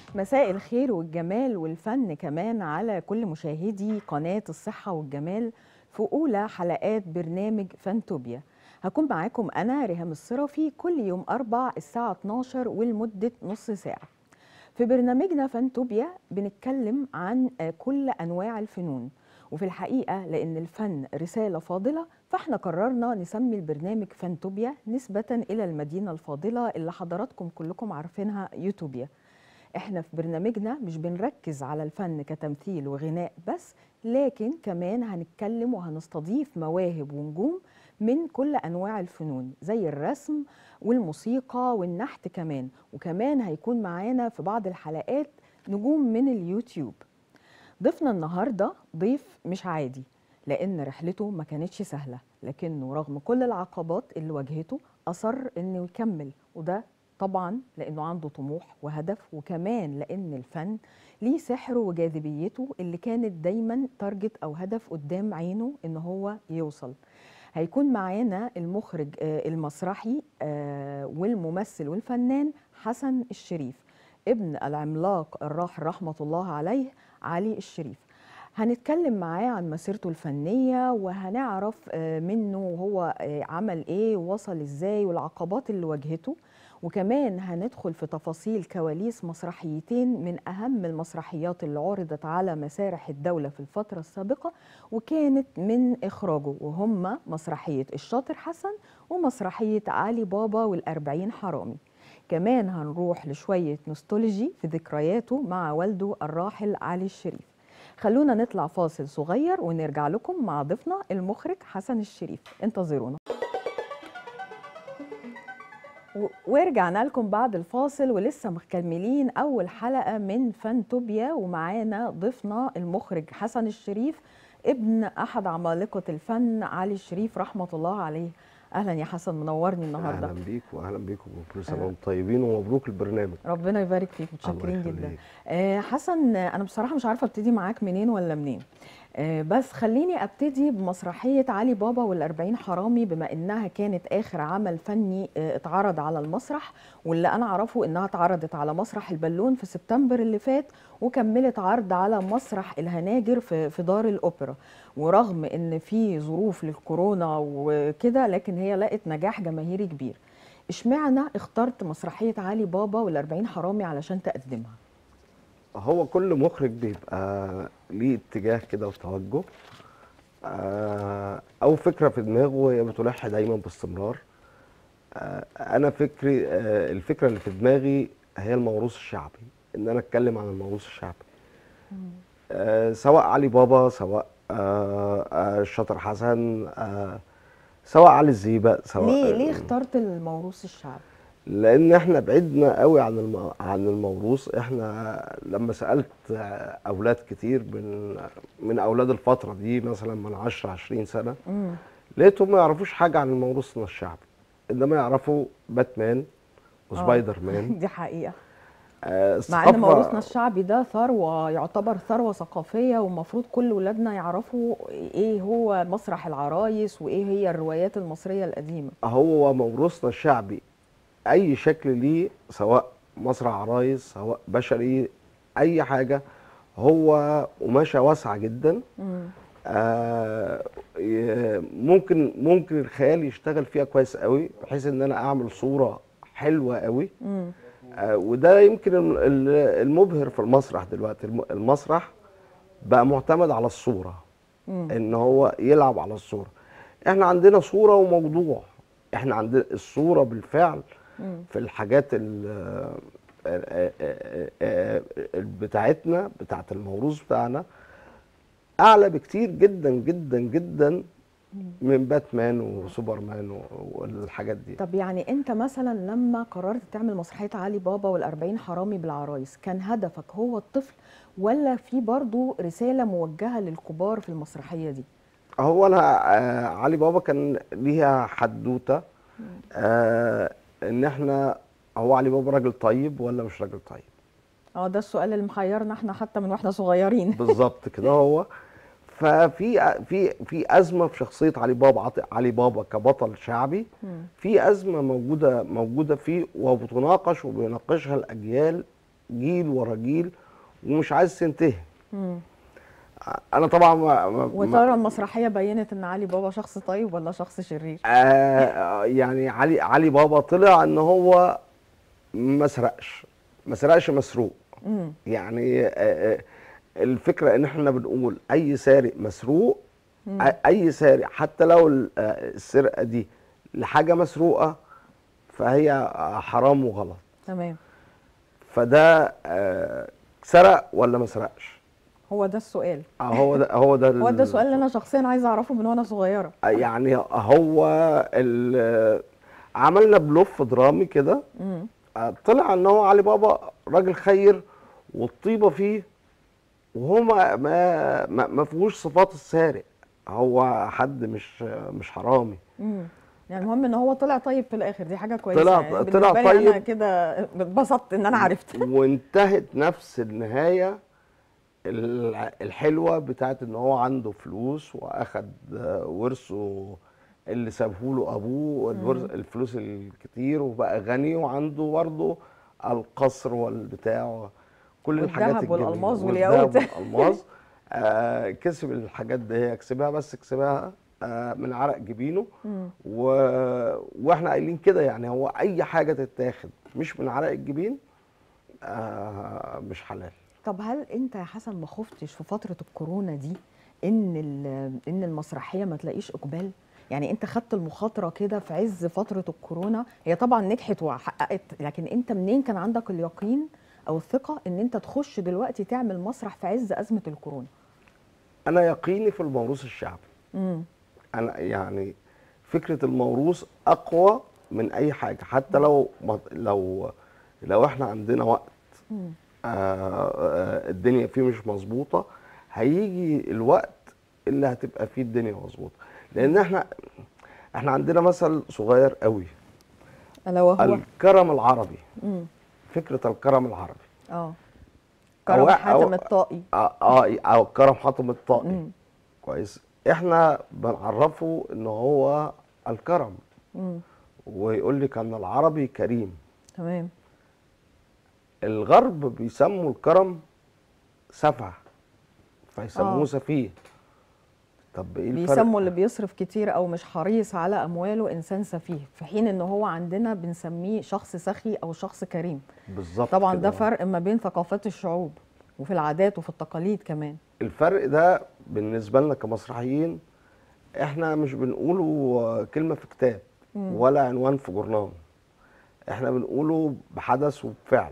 مساء الخير والجمال والفن كمان على كل مشاهدي قناة الصحة والجمال في أولى حلقات برنامج فانتوبيا هكون معاكم أنا ريهام الصرفي كل يوم أربع الساعة 12 ولمدة نص ساعة في برنامجنا فانتوبيا بنتكلم عن كل أنواع الفنون وفي الحقيقة لأن الفن رسالة فاضلة فاحنا قررنا نسمي البرنامج فانتوبيا نسبة إلى المدينة الفاضلة اللي حضراتكم كلكم عارفينها يوتوبيا احنا في برنامجنا مش بنركز على الفن كتمثيل وغناء بس لكن كمان هنتكلم وهنستضيف مواهب ونجوم من كل انواع الفنون زي الرسم والموسيقى والنحت كمان وكمان هيكون معانا في بعض الحلقات نجوم من اليوتيوب ضيفنا النهارده ضيف مش عادي لان رحلته ما كانتش سهله لكنه رغم كل العقبات اللي واجهته اصر انه يكمل وده طبعا لانه عنده طموح وهدف وكمان لان الفن ليه سحره وجاذبيته اللي كانت دايما تارجت او هدف قدام عينه ان هو يوصل هيكون معانا المخرج المسرحي والممثل والفنان حسن الشريف ابن العملاق الراحل رحمه الله عليه علي الشريف هنتكلم معاه عن مسيرته الفنية وهنعرف منه هو عمل ايه ووصل ازاي والعقبات اللي واجهته وكمان هندخل في تفاصيل كواليس مسرحيتين من أهم المسرحيات اللي عرضت على مسارح الدولة في الفترة السابقة وكانت من إخراجه وهم مسرحية الشاطر حسن ومسرحية علي بابا والأربعين حرامي كمان هنروح لشوية نوستولوجي في ذكرياته مع والده الراحل علي الشريف خلونا نطلع فاصل صغير ونرجع لكم مع ضيفنا المخرج حسن الشريف انتظرونا ورجعنا لكم بعد الفاصل ولسه مكملين اول حلقه من فانتوبيا ومعانا ضيفنا المخرج حسن الشريف ابن احد عمالقه الفن علي الشريف رحمه الله عليه اهلا يا حسن منورني النهارده اهلا بيك واهلا بيكم وكل سنه وانتم طيبين ومبروك البرنامج ربنا يبارك فيك متشكرين جدا آه حسن انا بصراحه مش عارفه ابتدي معاك منين ولا منين آه بس خليني ابتدي بمسرحيه علي بابا والأربعين حرامي بما انها كانت اخر عمل فني آه اتعرض على المسرح واللي انا اعرفه انها اتعرضت على مسرح البالون في سبتمبر اللي فات وكملت عرض على مسرح الهناجر في في دار الاوبرا ورغم ان في ظروف للكورونا وكده لكن هي لقت نجاح جماهيري كبير اشمعنى اخترت مسرحيه علي بابا والأربعين حرامي علشان تقدمها هو كل مخرج بيبقى ليه اتجاه كده وتوجه او فكره في دماغه هي بتلح دايما باستمرار انا فكري الفكره اللي في دماغي هي الموروث الشعبي ان انا اتكلم عن الموروث الشعبي سواء علي بابا سواء الشاطر حسن سواء علي الزيبق سواء ليه ليه اخترت الموروث الشعبي لان احنا بعدنا قوي عن الم... عن الموروث احنا لما سالت اولاد كتير من من اولاد الفتره دي مثلا من 10 20 سنه مم. لقيتهم ما يعرفوش حاجه عن موروثنا الشعبي انما يعرفوا باتمان وسبايدر مان دي حقيقه آه مع ان موروثنا الشعبي ده ثروه يعتبر ثروه ثقافيه والمفروض كل ولادنا يعرفوا ايه هو مسرح العرايس وايه هي الروايات المصريه القديمه هو موروثنا الشعبي اي شكل ليه سواء مسرح عرايس سواء بشري اي حاجه هو قماشه واسعه جدا مم. آه ممكن ممكن الخيال يشتغل فيها كويس قوي بحيث ان انا اعمل صوره حلوه قوي مم. آه وده يمكن المبهر في المسرح دلوقتي المسرح بقى معتمد على الصوره مم. ان هو يلعب على الصوره احنا عندنا صوره وموضوع احنا عندنا الصوره بالفعل مم. في الحاجات بتاعتنا بتاعت الموروث بتاعنا اعلى بكتير جدا جدا جدا من باتمان وسوبرمان والحاجات دي طب يعني انت مثلا لما قررت تعمل مسرحيه علي بابا والأربعين حرامي بالعرايس كان هدفك هو الطفل ولا في برضو رساله موجهه للكبار في المسرحيه دي هو انا آه علي بابا كان ليها حدوته آه ان احنا هو علي بابا راجل طيب ولا مش راجل طيب اه ده السؤال اللي محيرنا احنا حتى من واحنا صغيرين بالظبط كده هو ففي في في ازمه في شخصيه علي بابا علي بابا كبطل شعبي في ازمه موجوده موجوده فيه وبتناقش وبيناقشها الاجيال جيل ورا جيل ومش عايز تنتهي مم. انا طبعا ما ما- ما- وترى المسرحيه بينت ان علي بابا شخص طيب ولا شخص شرير آه يعني علي علي بابا طلع ان هو ما سرقش ما سرقش مسروق مم. يعني آه آه، الفكره ان احنا بنقول اي سارق مسروق مم. أ- اي سارق حتى لو ال- آه، السرقه دي لحاجه مسروقه فهي آه، حرام وغلط تمام فده آه، سرق ولا ما سرقش هو ده السؤال آه، هو ده هو ده هو ده ال- السؤال اللي انا شخصيا عايزه اعرفه من وانا صغيره يعني هو ال- عملنا بلوف درامي كده مم. آه، طلع ان هو علي بابا راجل خير والطيبه فيه وهو ما ما ما ما فيهوش صفات السارق هو حد مش مش حرامي مم. يعني المهم ان هو طلع طيب في الاخر دي حاجه كويسه طلع- يعني طلع بالنسبة لي انا طيب. كده اتبسطت ان انا عرفت وانتهت نفس النهايه ال- الحلوه بتاعت ان هو عنده فلوس واخد آه، ورثه اللي سابه له ابوه الورث- الفلوس الكتير وبقى غني وعنده برضه القصر والبتاع كل الحاجات والذهب الجميلة. والألماظ والذهب والياقوت. والالماظ آه كسب الحاجات دي هي كسبها بس كسبها آه من عرق جبينه مم. و... واحنا قايلين كده يعني هو اي حاجه تتاخد مش من عرق الجبين آه مش حلال طب هل انت يا حسن ما خفتش في فتره الكورونا دي ان ال- ان المسرحيه ما تلاقيش اقبال يعني انت خدت المخاطره كده في عز فتره الكورونا هي طبعا نجحت وحققت لكن انت منين كان عندك اليقين او الثقه ان انت تخش دلوقتي تعمل مسرح في عز ازمه الكورونا انا يقيني في الموروث الشعبي امم انا يعني فكره الموروث اقوى من اي حاجه حتى لو ما- لو لو احنا عندنا وقت مم. آه، آه، الدنيا فيه مش مظبوطه هيجي الوقت اللي هتبقى فيه الدنيا مظبوطه لان احنا احنا عندنا مثل صغير قوي الا وهو الكرم العربي امم فكره الكرم العربي اه كرم أو- حاتم أو- الطائي اه اه او كرم حاتم الطائي مم. كويس احنا بنعرفه ان هو الكرم امم ويقول لك ان العربي كريم تمام الغرب بيسموا الكرم سفه فيسموه آه. سفيه طب ايه الفرق بيسموا اللي بيصرف كتير او مش حريص على امواله انسان سفيه في حين ان هو عندنا بنسميه شخص سخي او شخص كريم بالظبط طبعا كده. ده فرق ما بين ثقافات الشعوب وفي العادات وفي التقاليد كمان الفرق ده بالنسبه لنا كمسرحيين احنا مش بنقوله كلمه في كتاب مم. ولا عنوان في جورنال احنا بنقوله بحدث وبفعل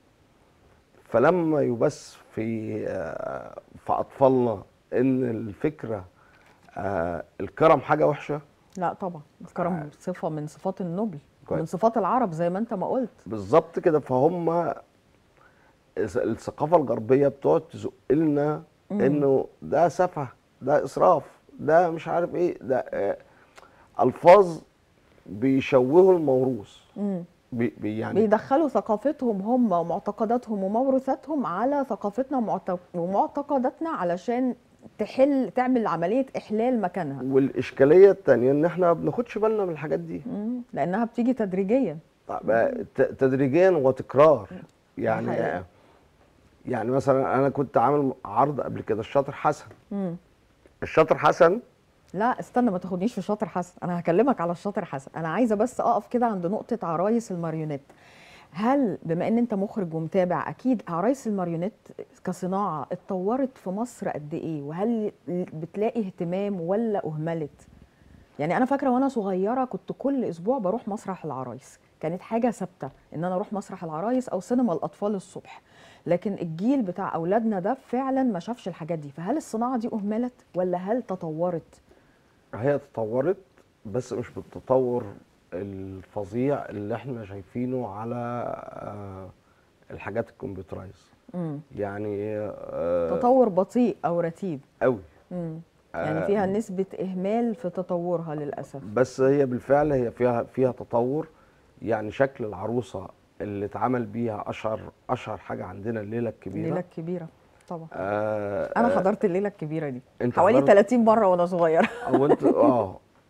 فلما يبث في آه، في اطفالنا ان الفكره آه، الكرم حاجه وحشه لا طبعا الكرم صفه من صفات النبل كويس. من صفات العرب زي ما انت ما قلت بالظبط كده فهم الس- الثقافه الغربيه بتقعد تزق لنا مم. انه ده سفه ده اسراف ده مش عارف ايه ده آه، الفاظ بيشوهوا الموروث مم. بي بي يعني بيدخلوا ثقافتهم هم ومعتقداتهم وموروثاتهم على ثقافتنا ومعت- ومعتقداتنا علشان تحل تعمل عمليه احلال مكانها والاشكاليه الثانيه ان احنا ما بناخدش بالنا من الحاجات دي مم. لانها بتيجي تدريجيا طب، آه، ت- تدريجيا وتكرار يعني حقيقة. آه، يعني مثلا انا كنت عامل عرض قبل كده الشاطر حسن مم. الشاطر حسن لا استنى ما تاخدنيش في شاطر حسن انا هكلمك على الشاطر حسن انا عايزه بس اقف كده عند نقطه عرايس الماريونيت هل بما ان انت مخرج ومتابع اكيد عرايس الماريونيت كصناعه اتطورت في مصر قد ايه وهل بتلاقي اهتمام ولا اهملت يعني انا فاكره وانا صغيره كنت كل اسبوع بروح مسرح العرايس كانت حاجه ثابته ان انا اروح مسرح العرايس او سينما الاطفال الصبح لكن الجيل بتاع اولادنا ده فعلا ما شافش الحاجات دي فهل الصناعه دي اهملت ولا هل تطورت هي تطورت بس مش بالتطور الفظيع اللي احنا شايفينه على آه، الحاجات الكمبيوترايز امم يعني آه، تطور بطيء او رتيب قوي امم يعني آه، فيها نسبه اهمال في تطورها للاسف بس هي بالفعل هي فيها فيها تطور يعني شكل العروسه اللي اتعمل بيها اشهر اشهر حاجه عندنا الليله الكبيره الليله الكبيره طبعا آه انا آه، حضرت الليله الكبيره دي انت حوالي حضرت؟ 30 مره وانا صغيره او انت اه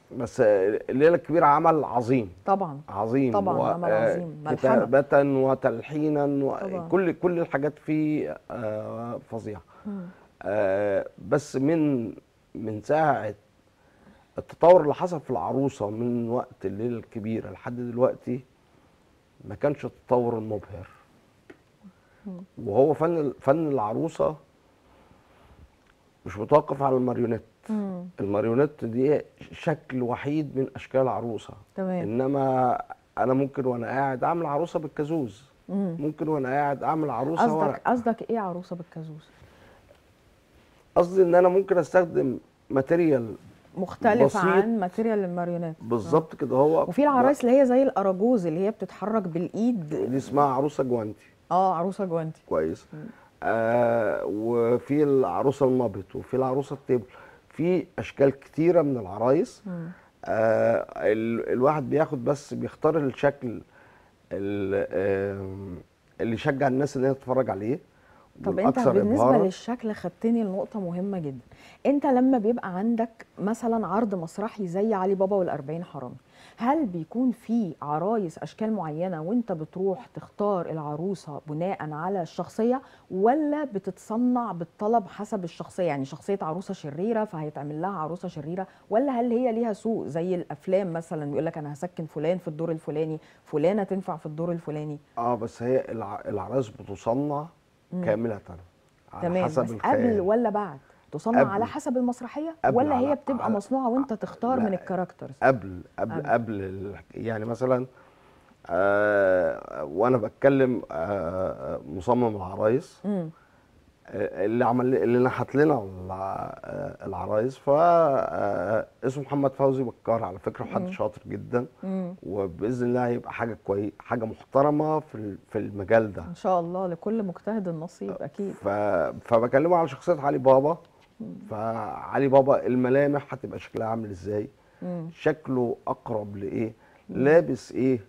بس الليله الكبيره عمل عظيم طبعا عظيم طبعاً، عمل آه، عظيم. ملحمة. كتابة وتلحينا طبعاً. وكل كل الحاجات فيه آه، فظيعة مم. آه، بس من من ساعة التطور اللي حصل في العروسة من وقت الليلة الكبيرة لحد دلوقتي ما كانش التطور المبهر وهو فن فن العروسة مش متوقف على الماريونيت مم. الماريونيت دي شكل وحيد من اشكال العروسه تمام انما انا ممكن وانا قاعد اعمل عروسه بالكازوز مم. ممكن وانا قاعد اعمل عروسه ورق قصدك قصدك ايه عروسه بالكازوز قصدي ان انا ممكن استخدم ماتيريال مختلف بسيط. عن ماتيريال الماريونات بالظبط كده هو وفي العرايس اللي هي زي الاراجوز اللي هي بتتحرك بالايد دي اسمها عروسه جوانتي اه عروسه جوانتي كويس آه وفي العروسه النبط وفي العروسه التبل في اشكال كتيره من العرايس مم. آه ال- الواحد بياخد بس بيختار الشكل ال- آم، اللي يشجع الناس ان هي تتفرج عليه طب انت والأكثر بالنسبه إبهاراً. للشكل خدتني لنقطه مهمه جدا انت لما بيبقى عندك مثلا عرض مسرحي زي علي بابا والأربعين حرامي هل بيكون في عرايس اشكال معينه وانت بتروح تختار العروسه بناء على الشخصيه ولا بتتصنع بالطلب حسب الشخصيه يعني شخصيه عروسه شريره فهيتعمل لها عروسه شريره ولا هل هي ليها سوق زي الافلام مثلا يقول لك انا هسكن فلان في الدور الفلاني فلانه تنفع في الدور الفلاني اه بس هي الع- العرايس بتصنع كامله على تمام حسب بس الخيال قبل ولا بعد تصنع قبل. على حسب المسرحيه قبل ولا هي على- بتبقى على- مصنوعه وانت تختار لا. من الكاركترز قبل قبل قبل. قبل ال- يعني مثلا آه وانا بتكلم آه مصمم العرايس امم آه، اللي عمل اللي نحت لنا الع- آه، العرايس ف آه، اسمه محمد فوزي بكار على فكره حد مم. شاطر جدا امم وباذن الله هيبقى حاجه كويس حاجه محترمه في ال- في المجال ده ان شاء الله لكل مجتهد النصيب اكيد ف... فبكلمه على شخصيه علي بابا فعلي بابا الملامح هتبقى شكلها عامل ازاي امم شكله اقرب لايه لابس ايه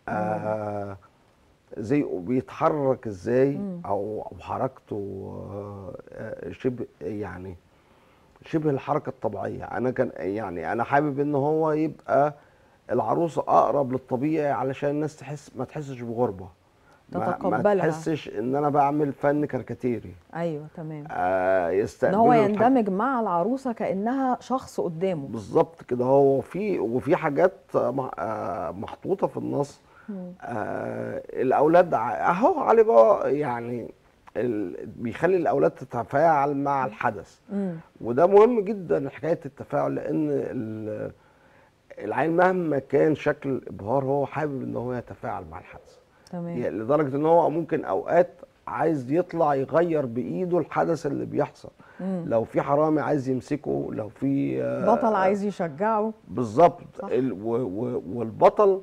آه زي بيتحرك ازاي مم. او او حركته آه، شبه يعني شبه الحركه الطبيعيه انا كان يعني انا حابب ان هو يبقى العروسه اقرب للطبيعي علشان الناس تحس ما تحسش بغربه ما, ما تتقبلها. تحسش ان انا بعمل فن كاريكاتيري ايوه تمام آه ان يستقبلوا هو الحاجة. يندمج مع العروسه كانها شخص قدامه بالظبط كده هو في وفي حاجات مع- آه، محطوطه في النص مم. آه الاولاد ع- اهو علي بابا يعني ال- بيخلي الاولاد تتفاعل مع الحدث امم وده مهم جدا حكايه التفاعل لان ال- العيل مهما كان شكل الابهار هو حابب ان هو يتفاعل مع الحدث تمام يعني لدرجه ان هو ممكن اوقات عايز يطلع يغير بايده الحدث اللي بيحصل مم. لو في حرامي عايز يمسكه لو في آه، بطل عايز يشجعه بالظبط صح. ال- و- و- والبطل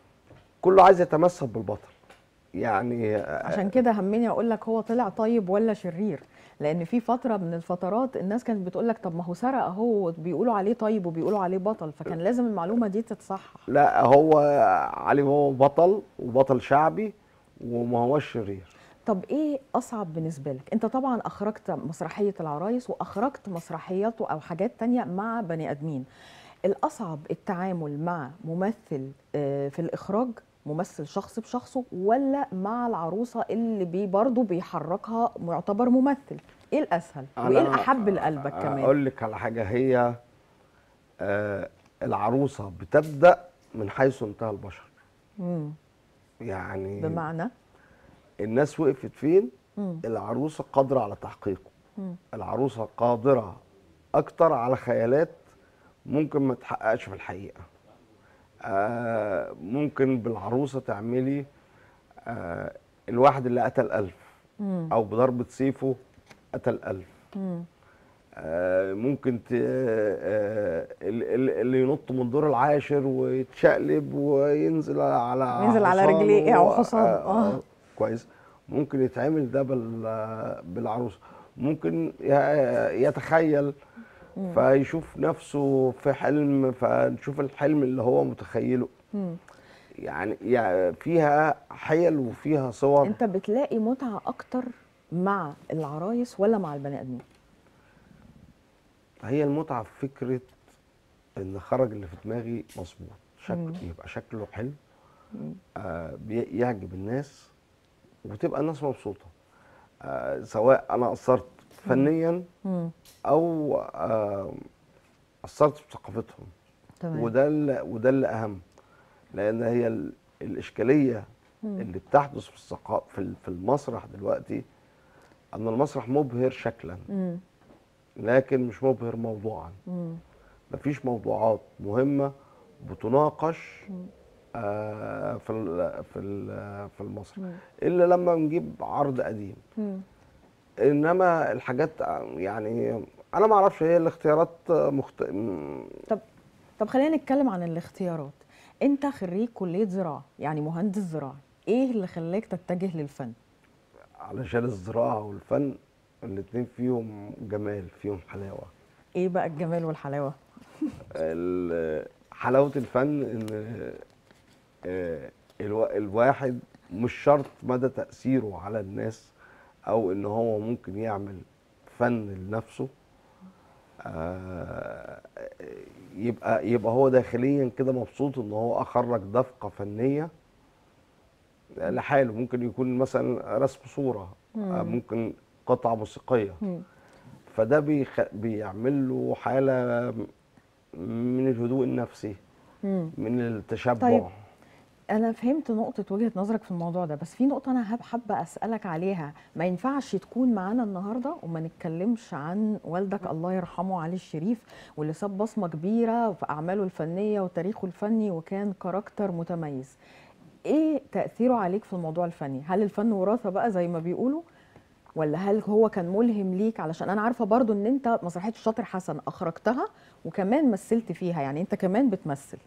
كله عايز يتمثل بالبطل يعني عشان كده همني اقول لك هو طلع طيب ولا شرير لان في فتره من الفترات الناس كانت بتقول لك طب ما هو سرق اهو بيقولوا عليه طيب وبيقولوا عليه بطل فكان لازم المعلومه دي تتصحح لا هو علي هو بطل وبطل شعبي وما هوش شرير طب ايه اصعب بالنسبه لك انت طبعا اخرجت مسرحيه العرايس واخرجت مسرحيات او حاجات تانية مع بني ادمين الاصعب التعامل مع ممثل آه، في الاخراج ممثل شخص بشخصه ولا مع العروسه اللي بي برضه بيحركها معتبر ممثل ايه الاسهل وايه أنا الاحب لقلبك كمان اقول لك على حاجه هي آه، العروسه بتبدا من حيث انتهى البشر مم. يعني بمعنى الناس وقفت فين مم. العروسه قادره على تحقيقه مم. العروسه قادره اكتر على خيالات ممكن ما تحققش في الحقيقه آه ممكن بالعروسه تعملي آه الواحد اللي قتل ألف مم. او بضربه سيفه قتل ألف مم. آه ممكن ت... آه ال- ال- اللي ينط من الدور العاشر ويتشقلب وينزل على ينزل على حصان رجليه أو وهو- حصان، آه. كويس ممكن يتعمل ده بال... بالعروسه ممكن ي- يتخيل فيشوف نفسه في حلم فنشوف الحلم اللي هو متخيله مم. يعني يعني فيها حيل وفيها صور انت بتلاقي متعه اكتر مع العرايس ولا مع البني ادمين هي المتعه في فكره ان خرج اللي في دماغي مظبوط شكل مم. يبقى شكله حلو مم. آه بي- يعجب الناس وتبقى الناس مبسوطه آه سواء انا قصرت فنيا مم. او آه قصرت في ثقافتهم تمام وده اللي وده اللي اهم لان هي ال- الاشكاليه مم. اللي بتحدث في الثقا في ال- في المسرح دلوقتي ان المسرح مبهر شكلا مم. لكن مش مبهر موضوعا مم. مفيش موضوعات مهمه بتناقش مم. آه، في ال- في ال- في المسرح مم. الا لما نجيب عرض قديم مم. انما الحاجات آه، يعني انا ما اعرفش هي الاختيارات آه، مخت... م- طب طب خلينا نتكلم عن الاختيارات انت خريج كليه زراعه يعني مهندس زراعه ايه اللي خلاك تتجه للفن علشان الزراعه والفن الاتنين فيهم جمال فيهم حلاوه ايه بقى الجمال والحلاوه ال- حلاوه الفن ان آه، الوا- الواحد مش شرط مدى تاثيره على الناس او ان هو ممكن يعمل فن لنفسه آه، يبقى يبقى هو داخليا كده مبسوط ان هو اخرج دفقه فنيه لحاله ممكن يكون مثلا رسم صوره آه، مم. ممكن قطعه موسيقيه مم. فده بيخ... بيعمل له حاله من الهدوء النفسي مم. من التشبع طيب. انا فهمت نقطه وجهه نظرك في الموضوع ده بس في نقطه انا هب- حابه اسالك عليها ما ينفعش تكون معانا النهارده وما نتكلمش عن والدك الله يرحمه علي الشريف واللي ساب بصمه كبيره في اعماله الفنيه وتاريخه الفني وكان كاركتر متميز ايه تاثيره عليك في الموضوع الفني هل الفن وراثه بقى زي ما بيقولوا ولا هل هو كان ملهم ليك علشان انا عارفه برضو ان انت مسرحيه الشاطر حسن اخرجتها وكمان مثلت فيها يعني انت كمان بتمثل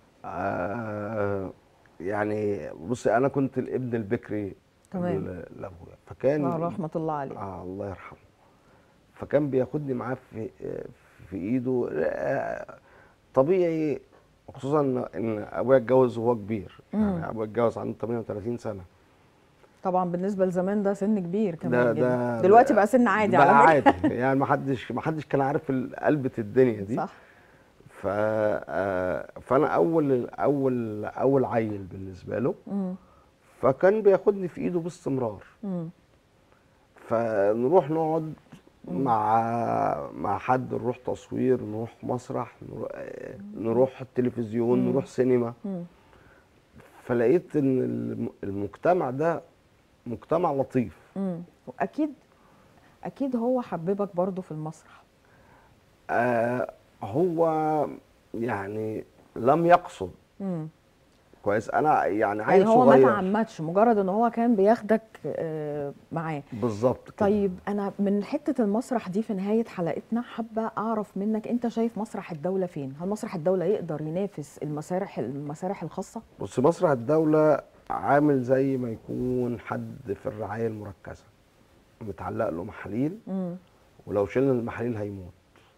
آه يعني بصي انا كنت الابن البكري تمام. ل- لابويا فكان رحمه الله عليه آه الله يرحمه فكان بياخدني معاه في في ايده آه، طبيعي خصوصا إن- ان ابويا اتجوز وهو كبير مم. يعني ابويا اتجوز عنده 38 سنه طبعا بالنسبه لزمان ده سن كبير كمان ده جدا. ده دلوقتي بقى سن عادي بقى على فكره عادي يعني ما حدش ما حدش كان عارف ال- قلبة الدنيا دي صح ف آه، فانا اول اول اول عيل بالنسبه له مم. فكان بياخدني في ايده باستمرار مم. فنروح نقعد مع مع حد نروح تصوير نروح مسرح نروح, نروح التلفزيون مم. نروح سينما مم. فلقيت ان الم- المجتمع ده مجتمع لطيف مم. واكيد اكيد هو حببك برضو في المسرح آه هو يعني لم يقصد مم. كويس انا يعني عيل يعني هو ما صغير تعمدش مجرد ان هو كان بياخدك آه، معاه بالظبط كده طيب انا من حته المسرح دي في نهايه حلقتنا حابه اعرف منك انت شايف مسرح الدوله فين هل مسرح الدوله يقدر ينافس المسارح المسارح الخاصه بص مسرح الدولة عامل زي ما يكون حد في الرعاية المركزة متعلق له محاليل مم. ولو شلنا المحاليل هيموت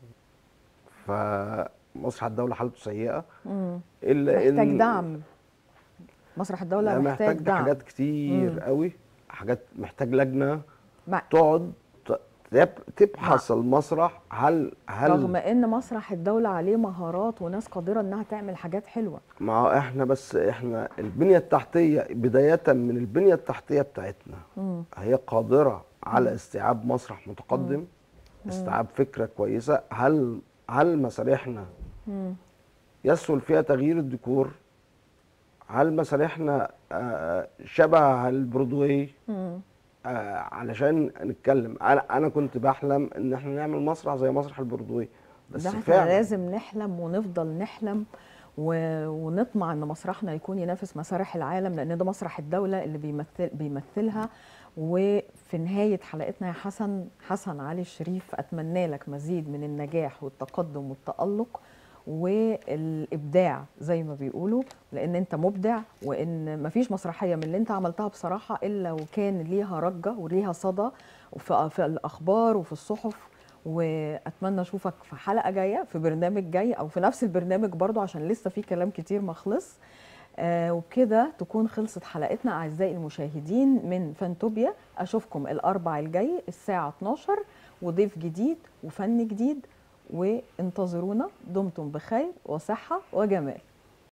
فمسرح الدولة حالته سيئة مم. إلا إن محتاج دعم مسرح الدوله لا، محتاج, محتاج دعم حاجات كتير مم. قوي حاجات محتاج لجنة مع تقعد ت- تب- تبحث المسرح هل هل رغم ان مسرح الدوله عليه مهارات وناس قادره انها تعمل حاجات حلوه ما هو احنا بس احنا البنية التحتية بداية من البنية التحتية بتاعتنا مم. هي قادرة على استيعاب مسرح متقدم استيعاب فكرة كويسة هل هل مسارحنا مم. يسهل فيها تغيير الديكور هل مسارحنا آه، شبه البرودواي مم. آه، علشان نتكلم انا انا كنت بحلم ان احنا نعمل مسرح زي مسرح البرودواي بس ده احنا فعلا لازم نحلم ونفضل نحلم و... ونطمع ان مسرحنا يكون ينافس مسارح العالم لان ده مسرح الدوله اللي بيمثل بيمثلها وفي نهايه حلقتنا يا حسن حسن علي الشريف اتمنى لك مزيد من النجاح والتقدم والتالق والابداع زي ما بيقولوا لان انت مبدع وان مفيش مسرحيه من اللي انت عملتها بصراحه الا وكان ليها رجه وليها صدى في في الاخبار وفي الصحف واتمنى اشوفك في حلقه جايه في برنامج جاي او في نفس البرنامج برضو عشان لسه في كلام كتير ما خلص آه وبكده تكون خلصت حلقتنا اعزائي المشاهدين من فانتوبيا اشوفكم الاربع الجاي الساعه 12 وضيف جديد وفن جديد وانتظرونا دمتم بخير وصحة وجمال